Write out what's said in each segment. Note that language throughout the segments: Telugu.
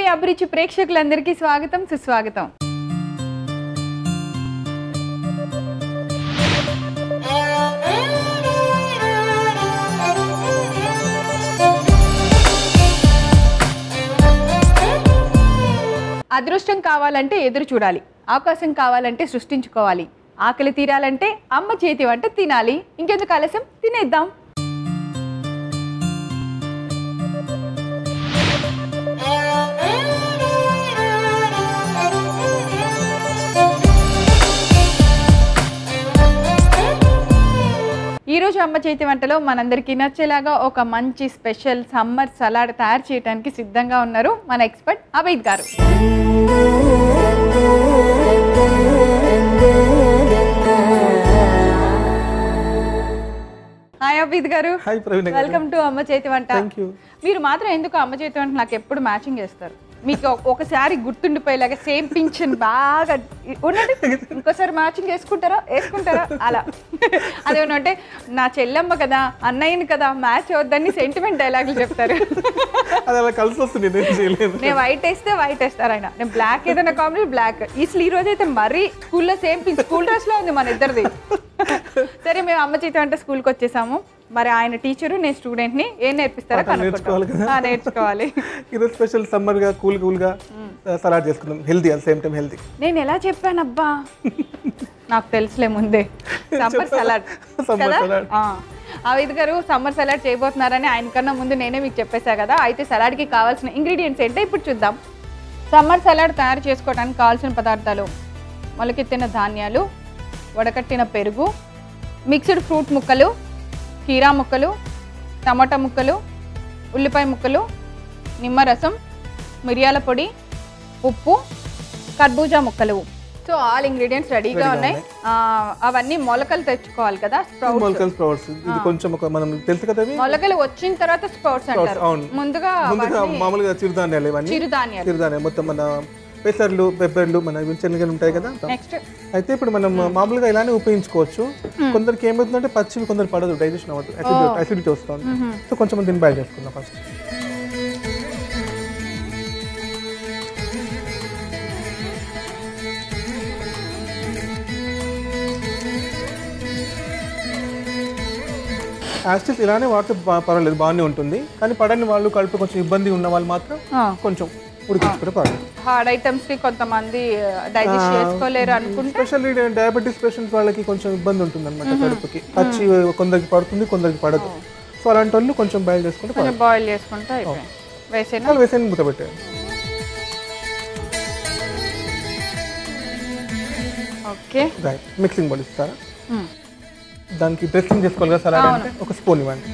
అభిరుచి ప్రేక్షకులందరికీ స్వాగతం సుస్వాగతం అదృష్టం కావాలంటే ఎదురు చూడాలి అవకాశం కావాలంటే సృష్టించుకోవాలి ఆకలి తీరాలంటే అమ్మ చేతి వంట తినాలి ఇంకెందుకు ఆలస్యం తినేద్దాం ఈ రోజు అమ్మ చేతి వంటలో మనందరికీ నచ్చేలాగా ఒక మంచి స్పెషల్ సమ్మర్ సలాడ్ తయారు చేయడానికి సిద్ధంగా ఉన్నారు మన ఎక్స్పర్ట్ అబీద్ గారు హాయ్ అబీద్ గారు హాయ్ ప్రవీణ్ గారు వెల్కమ్ టు అమ్మ చేతి వంట థ్యాంక్ యూ మీరు మాత్రం ఎందుకు అమ్మ చేతి వంట నాకు ఎప్పుడు మ్యాచింగ్ చేస్తారు మీకు ఒక- ఒకసారి గుర్తుండిపోయేలాగా సేమ్ పింఛన్ బాగా ఉన్నది ఇంకోసారి మ్యాచింగ్ వేసుకుంటారా వేసుకుంటారా అలా అదేమంటే నా చెల్లెమ్మ కదా అన్నయ్యని కదా మ్యాచ్ అవద్దని సెంటిమెంట్ డైలాగులు చెప్తారు అది అలా కలిసి వస్తుంది నేను చేయలేదు నేను వైట్ వేస్తే వైట్ వేస్తారు ఆయన నేను బ్లాక్ ఏదైనా కామెడీ బ్లాక్ అసలు ఈ రోజు అయితే మరీ స్కూల్లో సేమ్ పింఛ్ స్కూల్ డ్రెస్ లో ఉంది మన ఇద్దరిది సరే మేము అమ్మ చేతి వంట స్కూల్కి వచ్చేసాము మరి ఆయన టీచరు నేను స్టూడెంట్ ని ఏం నేర్పిస్తారో పాఠాలు నేర్చుకోవాలి కనుక్కుంటాం ఆ, నేర్చుకోవాలి ఈరోజు స్పెషల్ సమ్మర్ గా కూల్ కూల్ గా సలాడ్ చేసుకుందాం healthy at same time healthy నేను ఎలా చెప్పానబ్బా నాకు తెలుసులే ముందే సమ్మర్ సలాడ్ Summer కదా salad. ఆ. అవిద్ గారు సమ్మర్ సలాడ్ చేయబోతున్నారని ఆయన కన్నా ముందు నేనే మీకు చెప్పేశా కదా అయితే సలాడ్కి కావాల్సిన ఇంగ్రీడియంట్స్ ఏంటో ఇప్పుడు చూద్దాం సమ్మర్ సలాడ్ తయారు చేసుకోవడానికి కావాల్సిన పదార్థాలు మొలకెత్తిన ధాన్యాలు వడకట్టిన పెరుగు మిక్స్డ్ ఫ్రూట్ ముక్కలు కీరా ముక్కలు టమాటా ముక్కలు ఉల్లిపాయ ముక్కలు నిమ్మరసం మిరియాల పొడి ఉప్పు కర్బూజా ముక్కలు సో ఆల్ ఇంగ్రీడియంట్స్ రెడీగా Ready గా ఉన్నాయి ఆ, అవన్నీ మొలకలు తెచ్చుకోవాలి కదా స్ప్రౌట్స్ మొలకల్ స్ప్రౌట్స్ ఇది కొంచెం ఒక మనం తెలుసు కదా ఇవి మొలకలు వచ్చిన తర్వాత స్ప్రౌట్స్ అంటారు అవును. ముందుగా ముందుగా అవన్నీ మామూలుగా చిరుధాన్యాలు ఇవన్నీ చిరుధాన్యాలు చిరుధాన్యాలు మొత్తం మన పెసర్లు పెప్పర్లు మన ఇవి శనగలు ఉంటాయి కదా నెక్స్ట్ అయితే ఇప్పుడు మనం మామూలుగా ఇలానే ఉపయోగించుకోవచ్చు కొందరికి ఏమవుతుందంటే పచ్చివి కొందరు పడదు డైజెషన్ అవ్వదు అసిడిటీ అసిడిటీ వస్తుంది సో కొంచెం దీన్ని బాగా చేసుకుందాం ఫస్ట్ యాస్టిస్ ఇలానే వాడితే బా- పర్వాలేదు బాగానే ఉంటుంది కానీ పడని వాళ్ళు కడుపు కొంచెం ఇబ్బంది ఉన్న వాళ్ళు మాత్రం కొంచెం ఉడికించుకుంటే పర్వాలేదు హార్డ్ ఐటమ్స్ కి కొంతమంది డైజెస్ట్ చేసుకోలేరు అనుకుంటే స్పెషల్లీ డయాబెటీస్ పేషెంట్స్ వాళ్ళకి కొంచెం ఇబ్బంది ఉంటుంది అనమాట కడుపుకి పచ్చి కొందరికి పడుతుంది కొందరికి పడదు సో అలాంటి వాళ్ళు కొంచెం బాయిల్ చేసుకుంటే కొంచెం బాయిల్ చేసుకుంటే అయిపోయింది వేసేనా పర్వాలేదు వేసేయండి మూత పెట్టేయండి ఓకే రైట్ మిక్సింగ్ బౌల్ ఇస్తారా దానికి డ్రెస్సింగ్ చేసుకోవాలి కదా సలాడ్ అంటే ఒక స్పూన్ ఇవ్వండి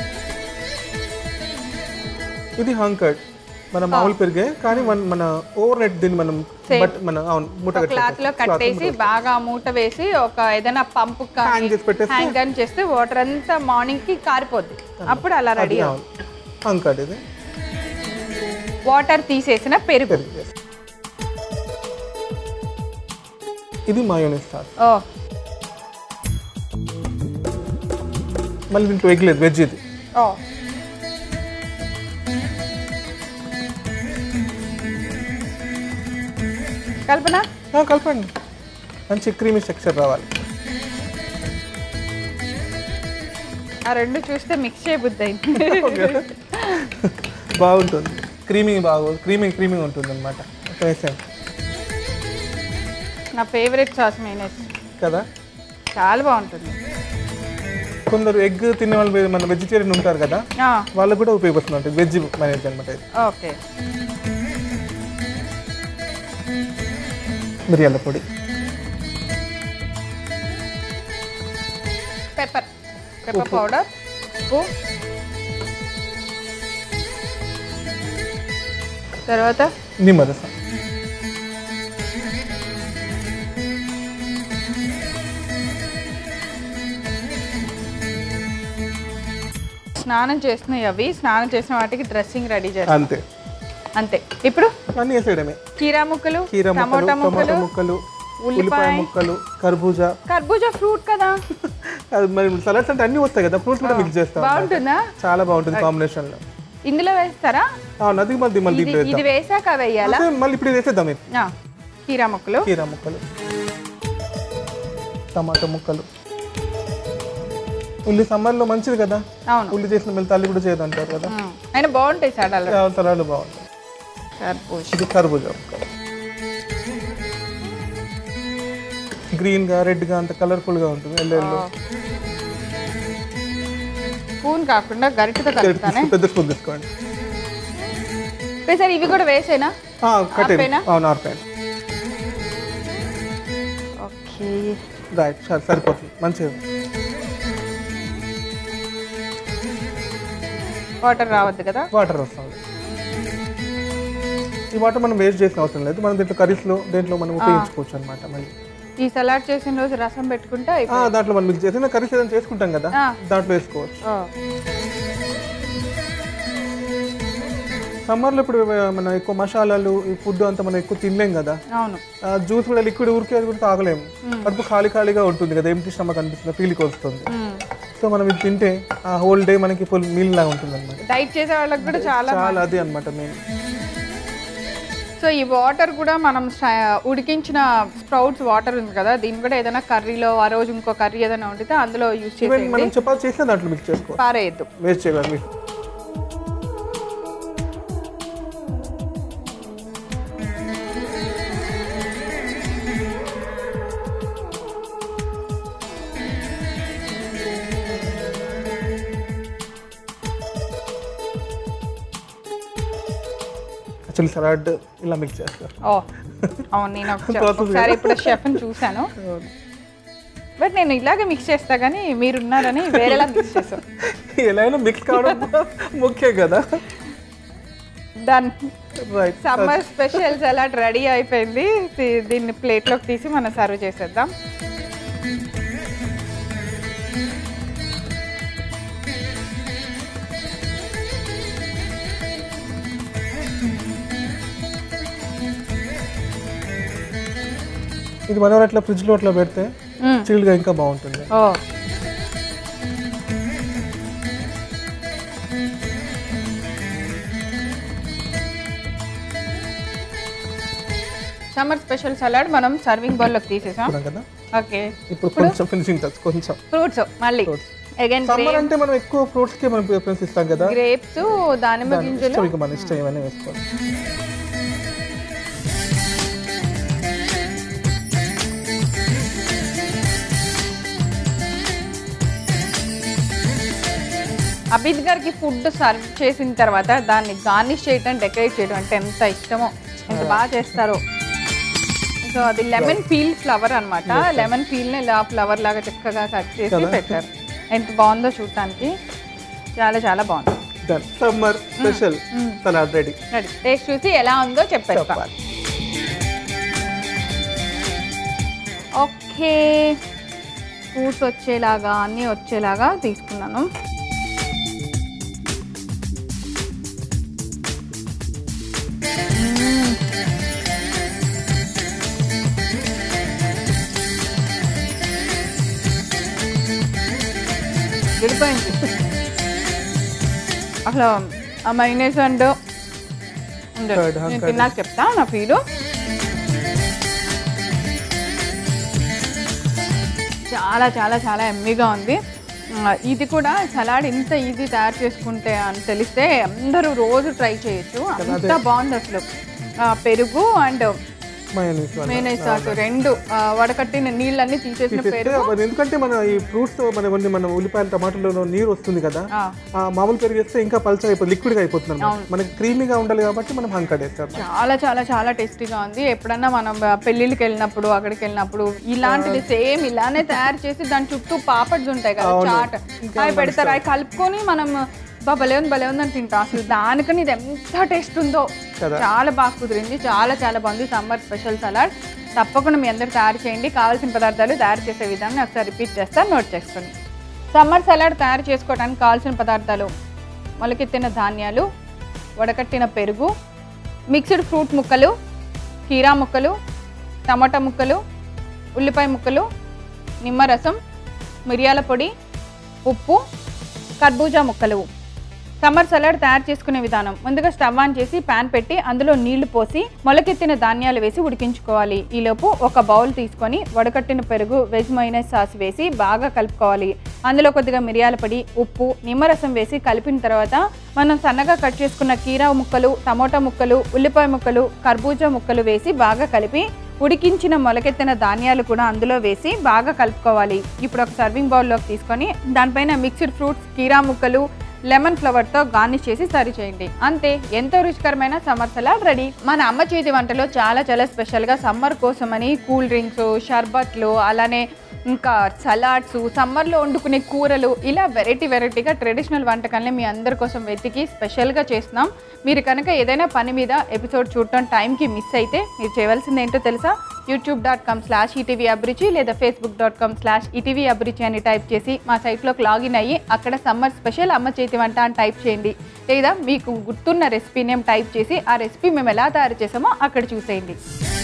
ఇది హంకర్డ్ మన మామూలు పెరిగే కానీ మన మన ఓవర్ నైట్ దీన్ని మనం బట్ మన అవును మూట క్లాత్ లో కట్టేసి బాగా మూట వేసి ఒక ఏదైనా పంపు హ్యాంగ్ చేసి పెట్టేస్తే హ్యాంగ్ అని చేస్తే వాటర్ అంతా మార్నింగ్ కి కారిపోద్ది అప్పుడు అలా రెడీ అవును హంకర్డ్ ఇది వాటర్ తీసేసిన పెరుగు పెరిగి yes. ఇది మయోనీస్ సాస్ ఓ మళ్ళీ దీంట్లో ఎగ్ లేదు వెజ్ ఇది ఓ కల్పన ఆ, కలపండి మంచి క్రీమీ స్ట్రక్చర్ రావాలి ఆ రెండు చూస్తే మిక్స్ చేయబుద్ది అయింది బాగుంటుంది క్రీమీ బాగు క్రీమీ క్రీమీ ఉంటుంది అనమాట వేసాను నా ఫేవరెట్ సాస్ మైనస్ కదా చాలా బాగుంటుంది కొందరు ఎగ్ తినే వాళ్ళు వే- మన వెజిటేరియన్ ఉంటారు కదా ఆ, వాళ్ళకు కూడా ఉపయోగపడుతుంది అంటే వెజ్ మేనేజ్ అనమాట ఇది ఓకే మిరియాల పొడి పెప్పర్ పెప్పర్ పౌడర్ ఉప్పు తర్వాత నిమ్మరసం స్నానం చేసినవి అవి స్నానం చేసిన వాటికి డ్రెస్సింగ్ రెడీ చేస్తాం అంతే అంతే ఇప్పుడు అన్నీ వేసేయడమే కీరా ముక్కలు కీర ముక్కలు టమోటా టమాటా ముక్కలు ముక్కలు ఉల్లిపాయ. ఉల్లిపాయ ముక్కలు కర్బూజా కర్బూజా ఫ్రూట్ కదా అది మరి సలాడ్స్ అంటే అన్నీ వస్తాయి కదా ఫ్రూట్స్ కూడా మిక్స్ చేస్తాం బాగుంటుందా చాలా బాగుంటుంది కాంబినేషన్లో ఇందులో వేస్తారా ఆ, నది మళ్ళీ మళ్ళీ ఇది దీంట్లో ఇది వేసాక వేయాలా వేద్దాం మళ్ళీ ఇప్పుడు ఇది వేసేద్దాం ఇది ఆ, కీరా ముక్కలు కీరా ముక్కలు టమాటా ముక్కలు ఉల్లి సమ్మర్లో మంచిది కదా అవును ఉల్లి చేసిన మళ్ళీ తల్లి కూడా చేయదు అంటారు కదా ఉమ్. అయినా బాగుంటాయి సడల్ తరాలు బాగుంటాయి కర్బూజ ఇది కర్బూజా ముక్కలు గ్రీన్గా రెడ్గా అంత కలర్ఫుల్గా ఉంటుంది ఎల్లో ఎల్లో స్పూన్ కాకుండా గరిటతో కలుపుతానే పెద్ద స్పూన్ తీసుకోండి సార్ ఇవి కూడా వేసేనా ఆ, కట్టేది ఆర్పేనా? అవును ఆర్పేయండి ఓకే రైట్ సరే సరిపోతుంది మంచిగా వాటర్ రావద్దు కదా వాటర్ వస్తుంది ఈ వాటర్ మనం వేస్ట్ చేసిన అవసరం లేదు మనం దీంట్లో కర్రీస్లో దేంట్లో మనం ఉపయోగించుకోవచ్చు అనమాట మళ్ళీ ఈ సలాడ్ చేసిన రోజు రసం పెట్టుకుంటే ఆ, అయిపోయింది. దాంట్లో మనం మిక్స్ చేసిన కర్రీస్ ఏదైనా చేసుకుంటాం కదా ఆ. దాంట్లో వేసుకోవచ్చు ఓ, సమ్మర్లో ఇప్పుడు ఆ, మన ఎక్కువ మసాలాలు ఈ ఫుడ్ అంతా మనం ఎక్కువ తినలేం కదా అవును జ్యూస్ కూడా లిక్విడ్ ఊరికే అది కూడా తాగలేము కడుపు ఖాళీ ఖాళీగా ఉంటుంది కదా ఏమిటి స్టమక్ అనిపిస్తుంది ఫీల్కి వస్తుంది మ్మ్. సో మనం ఇది తింటే ఆ హోల్ డే మనకి ఫుల్ మీల్ లాగా ఉంటుంది అనమాట డైట్ చేసే వాళ్ళకి కూడా చాలా చాలా అది అనమాట మెయిన్ సో ఈ వాటర్ కూడా మనం స్ట- ఉడికించిన స్ప్రౌట్స్ వాటర్ ఉంది కదా దీన్ని కూడా ఏదైనా కర్రీలో ఆ రోజు ఇంకో కర్రీ ఏదైనా వండితే అందులో యూజ్ ఈవెన్ చేసి మనం చపాతి చేసిన దాంట్లో మిక్స్ చేసుకోవాలి పారేయద్దు వేస్ట్ చేయాలి మీరు యాక్చువల్లీ సలాడ్ ఇలా మిక్స్ చేస్తారు ఓ అవును నేను ఒకసారి- Process ఒకసారి ఇప్పుడు షెఫ్ని చూశాను బట్ నేను ఇలాగే మిక్స్ చేస్తా కానీ మీరున్నారని వేరేలా మిక్స్ చేస్తాను ఎలా అయినా మిక్స్ కావడం ముఖ్యం కదా done right summer special salad ready అయిపోయింది దీ- దీన్ని ప్లేట్లోకి తీసి మనం సర్వ్ చేసేద్దాం ఇది మనం అట్లా ఫ్రిడ్జ్ లో అట్లా పెడితే మ్మ్. చిల్డ్ గా ఇంకా బాగుంటుంది ఓ సమ్మర్ స్పెషల్ సలాడ్ మనం సర్వింగ్ బౌల్లోకి తీసేసాం చూడం కదా ఓకే ఇప్పుడు కొంచెం ఫినిషింగ్ టచ్ కొంచెం ఫ్రూట్స్ మళ్ళీ Fruits. అగైన్ సమ్మర్ అంటే మనం ఎక్కువ ఫ్రూట్స్ కి మనం ప్రిఫరెన్స్ ఇస్తాం కదా గ్రేప్స్ దానిమ్మ దాని గింజలు ఇష్టం ఇంకా మన ఇష్టం ఏమైనా వేసుకోవాలి అభిద్ గారికి ఫుడ్ సర్వ్ చేసిన తర్వాత దాన్ని గార్నిష్ చేయడం డెకరేట్ చేయడం అంటే ఎంత ఇష్టమో ఎంత బాగా చేస్తారో సో అది లెమన్ పీల్ ఫ్లవర్ అన్నమాట లెమన్ పీల్ని ఇలా ఫ్లవర్ లాగా చక్కగా కట్ చేసి పెట్టారు ఎంత బాగుందో చూడటానికి చాలా చాలా బాగుంది done summer special salad ready ready taste చూసి ఎలా ఉందో చెప్పేస్తాం చెప్పాలి ఓకే ఫ్రూట్స్ వచ్చేలాగా అన్నీ వచ్చేలాగా తీసుకున్నాను మ్మ్. విడిపోయింది అసలు ఆ మైనస్ అండ్ ఉండదు. Curd, huh? నేను Curd. తిన్నాక చెప్తా నా ఫీలు చాలా చాలా చాలా ఎమ్మీగా ఉంది ఆ, ఇది కూడా సలాడ్ ఇంత ఈజీ తయారు చేసుకుంటే అని తెలిస్తే అందరూ రోజు ట్రై చేయొచ్చు అంత బాగుంది అసలు ఆ, పెరుగు అండ్ మయోనీస్ వల్ల. మేనైస్ సాస్ రెండు ఆ, వడకట్టిన నీళ్ళన్నీ తీసేసిన తీసేస్తే పెరుగు మరి ఎందుకంటే మన ఈ ఫ్రూట్స్ మన కొన్ని మన ఉల్లిపాయలు టమాటాలో నీరు వస్తుంది కదా ఆ, ఆ మామూలు పెరుగు వేస్తే ఇంకా పల్చగా అయిపోతుంది లిక్విడ్ గా అయిపోతుంది అన్నమాట మనకి క్రీమీగా ఉండాలి కాబట్టి మనం హంకడ్ వేస్తాం చాలా చాలా చాలా టేస్టీగా ఉంది ఎప్పుడన్నా మనం ఆ, పెళ్ళిళ్ళకి వెళ్ళినప్పుడు అక్కడికి వెళ్ళినప్పుడు ఇలాంటిది సేమ్ ఇలానే తయారు చేసి దాని చుట్టూ పాపడ్స్ ఉంటాయి కదా చాట్ అవి పెడతారు అవి కలుపుకొని మనం బా భలే ఉంది భలే ఉంది అని తింటాం అసలు దానికని ఇది ఎంత టేస్ట్ ఉందో కదా. చాలా బాగా కుదిరింది చాలా చాలా బాగుంది సమ్మర్ స్పెషల్ సలాడ్ తప్పకుండా మీ అందరు తయారు చేయండి కావాల్సిన పదార్థాలు తయారు చేసే విధానం ఒకసారి రిపీట్ చేస్తాను నోట్ చేసుకోండి సమ్మర్ సలాడ్ తయారు చేసుకోవడానికి కావాల్సిన పదార్థాలు మొలకెత్తిన ధాన్యాలు వడకట్టిన పెరుగు మిక్స్డ్ ఫ్రూట్ ముక్కలు కీరా ముక్కలు టమాటా ముక్కలు ఉల్లిపాయ ముక్కలు నిమ్మరసం మిరియాల పొడి ఉప్పు కర్బూజా ముక్కలు సమ్మర్ సలాడ్ తయారు చేసుకునే విధానం ముందుగా స్టవ్ ఆన్ చేసి ప్యాన్ పెట్టి అందులో నీళ్లు పోసి మొలకెత్తిన ధాన్యాలు వేసి ఉడికించుకోవాలి ఈలోపు ఒక బౌల్ తీసుకొని వడకట్టిన పెరుగు వెజ్ మైనస్ సాస్ వేసి బాగా కలుపుకోవాలి అందులో కొద్దిగా మిరియాల పొడి ఉప్పు నిమ్మరసం వేసి కలిపిన తర్వాత మనం సన్నగా కట్ చేసుకున్న కీరా ముక్కలు టమోటా ముక్కలు ఉల్లిపాయ ముక్కలు కర్బూజా ముక్కలు వేసి బాగా కలిపి ఉడికించిన మొలకెత్తిన ధాన్యాలు కూడా అందులో వేసి బాగా కలుపుకోవాలి ఇప్పుడు ఒక సర్వింగ్ బౌల్లోకి తీసుకొని దానిపైన మిక్స్డ్ ఫ్రూట్స్ కీరా ముక్కలు లెమన్ ఫ్లవర్తో గార్నిష్ చేసి సర్వ్ చేయండి అంతే ఎంతో రుచికరమైన సమ్మర్ సలాడ్ రెడీ మన అమ్మ చేతి వంటలో చాలా చాలా స్పెషల్గా సమ్మర్ కోసమని కూల్ డ్రింక్స్ షర్బత్లు అలానే ఇంకా సలాడ్స్ సమ్మర్లో వండుకునే కూరలు ఇలా వెరైటీ వెరైటీగా ట్రెడిషనల్ వంటకాలని మీ అందరి కోసం వెతికి స్పెషల్గా చేస్తున్నాం మీరు కనుక ఏదైనా పని మీద ఎపిసోడ్ చూడటం టైంకి మిస్ అయితే మీరు చేయవలసింది ఏంటో తెలుసా YouTube dot com slash ETV Abhiruchi లేదా Facebook dot com slash ETV Abhiruchi అని టైప్ చేసి మా సైట్లోకి లాగిన్ అయ్యి అక్కడ సమ్మర్ స్పెషల్ అమ్మ చేతి వంట అని టైప్ చేయండి లేదా మీకు గుర్తున్న రెసిపీ నేమ్ టైప్ చేసి ఆ రెసిపీ మేము ఎలా తయారు చేసామో అక్కడ చూసేయండి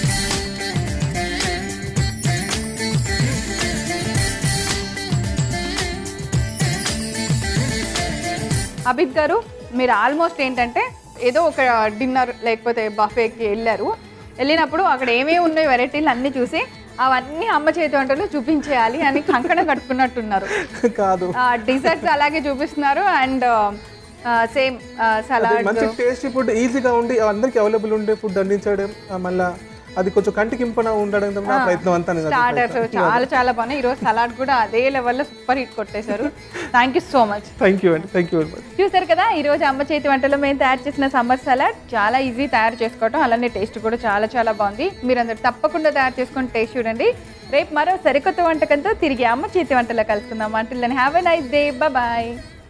అభిత్ గారు మీరు ఆల్మోస్ట్ ఏంటంటే ఏదో ఒక డిన్నర్ లేకపోతే బఫేకి వెళ్ళారు వెళ్ళినప్పుడు అక్కడ ఏమేమి ఉన్నాయి వెరైటీలు అన్నీ చూసి అవన్నీ అమ్మ చేతి వంటలు చూపించేయాలి అని కంకణం కట్టుకున్నట్టున్నారు కాదు డిజర్ట్స్ అలాగే చూపిస్తున్నారు అండ్ సేమ్ అది సలాడ్ మంచి టేస్టీ ఫుడ్ ఈజీగా ఉండి అందరికి అవైలబుల్ ఉండే ఫుడ్ అందించడం ఆ, మళ్ళా అది కొంచెం కంటికి ఇంపన ఉండడం నా ప్రయత్నం అంతా నేను అది స్టార్టర్స్ చాలా చాలా బాగున్నాయి ఈరోజు సలాడ్ కూడా అదే లెవెల్లో సూపర్ హిట్ కొట్టేశారు thank you so much thank you అండి థ్యాంక్ యూ వెరీ మచ్ చూసారు కదా ఈ రోజు అమ్మ చేతి వంటలో మేము తయారు చేసిన సమ్మర్ సలాడ్ చాలా ఈజీ తయారు చేసుకోవటం అలానే టేస్ట్ కూడా చాలా చాలా బాగుంది మీరందరూ తప్పకుండా తయారు చేసుకొని టేస్ట్ చూడండి రేపు మరో సరికొత్త వంటకంతో తిరిగి అమ్మ చేతి వంటలో కలుసుకుందాం అంటుల్లని have a nice day bye